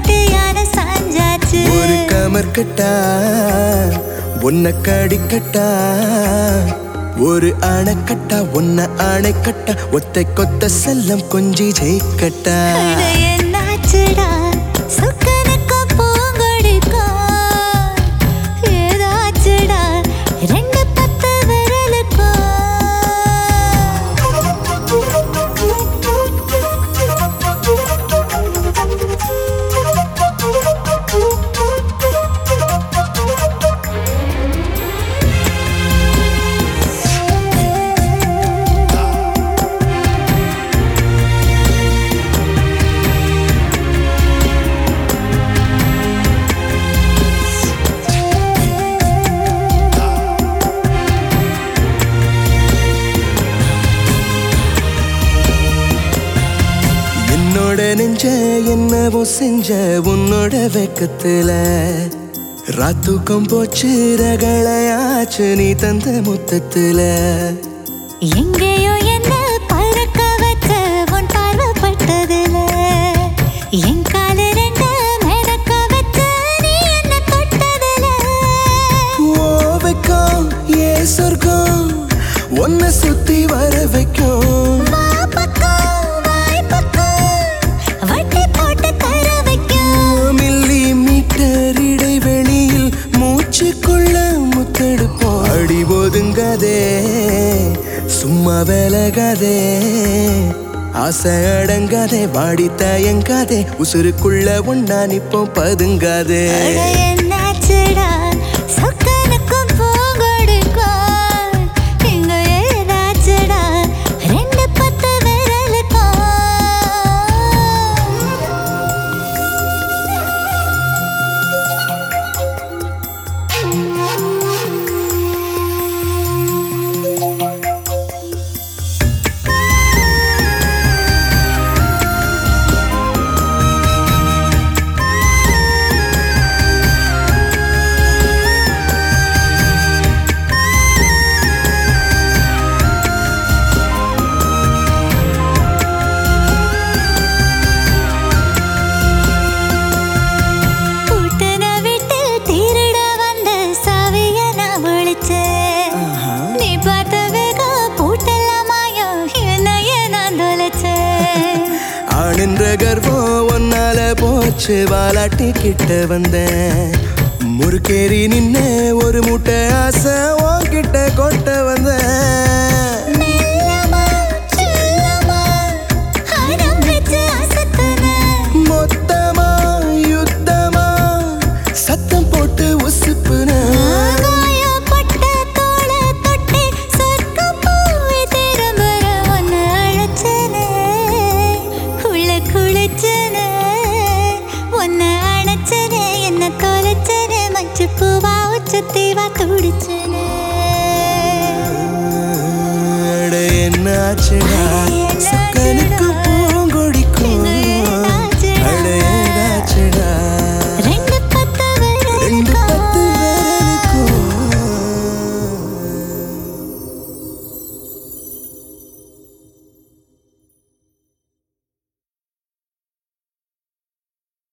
கெட்டியான சாஞ்சாச்சு ஒரு கமர்கட்டா உன்னை கடிக்கட்டா ஒரு அணைக்கட்டா உன்னை அணைக்கட்டா ஒத்தை கொத்த செல்லம் கொஞ்சி ஜெயிக்கட்டா அட என்னாச்சுடா சொக்கனுக்கு பூங்கொடிக்கும் ஏதாச்சுடா ரெண்டு பத்து விரலுக்கும் என்னோட நெஞ்ச என்னவோ செஞ்ச உன்னோட வெக்கத்துல ராத்துக்கம் போச்சு ரகளையாச்சு நீ தந்த முத்தத்துல எங்கேயோ என்ன பறக்க வச்ச உன் பார்வைப்பட்டதுல என் கால ரெண்டு மிதக்க வச்ச நீ என்ன தொட்டதுல ஓ வெக்கம் ஏ சொர்க்கம் உன்னை சுத்தி வர வைக்கும் வா பக்கம் வாய் பக்கம் வட்டி போட்டு தர வைக்கும் மில்லி மீட்டர் இடைவெளியில் மூச்சுக்குள்ள முத்தெடுப்போம் அடி ஒதுங்காதே சும்மா விலகாதே ஆசை அடங்காதே வாடி தயங்காதே உசுருக்குள்ள ஒன்னா நிப்போம் பதுங்காதே அட என்னாச்சுடா சொக்கனுக்கும் பூங்கொடுக்கும் இங்க ஏதாச்சுடா ரெண்டு பத்து விரலுக்கும் பூட்டின வீட்டில் திருட வந்த சாவிய நான் ஒளிச்சேன். நீ பார்த்த வேகம் பூட்டெல்லாம் மாயம், என்னையே நான் தொலைச்சேன். ஆணின்ற கர்வம் ஒன்னால போச்சு வாலாட்டி கிட்ட வந்தேன் முறுக்கேறி நின்ன ஒரு மூட்டை ஆசை உன்கிட்ட கொட்ட வந்தேன் மெல்லமா, செல்லமா, அடம் வச்சு அசத்துனேன். மொத்தமா யுத்தமா சத்தம் போட்டு உசுப்புன காயப்பட்ட தோளை தொட்டி சொர்க்கம் போய் திரும்புற உன்னை அழைச்சனே. உள்ள குளிச்சனே. உன்னை அணைச்சனே, என்னை தொலைச்சனே, மஞ்சள் பூவா உச்சத்தீவா துடிச்சனே. அட என்னாச்சுடா அட என்னாச்சுடா? சொக்கனுக்கு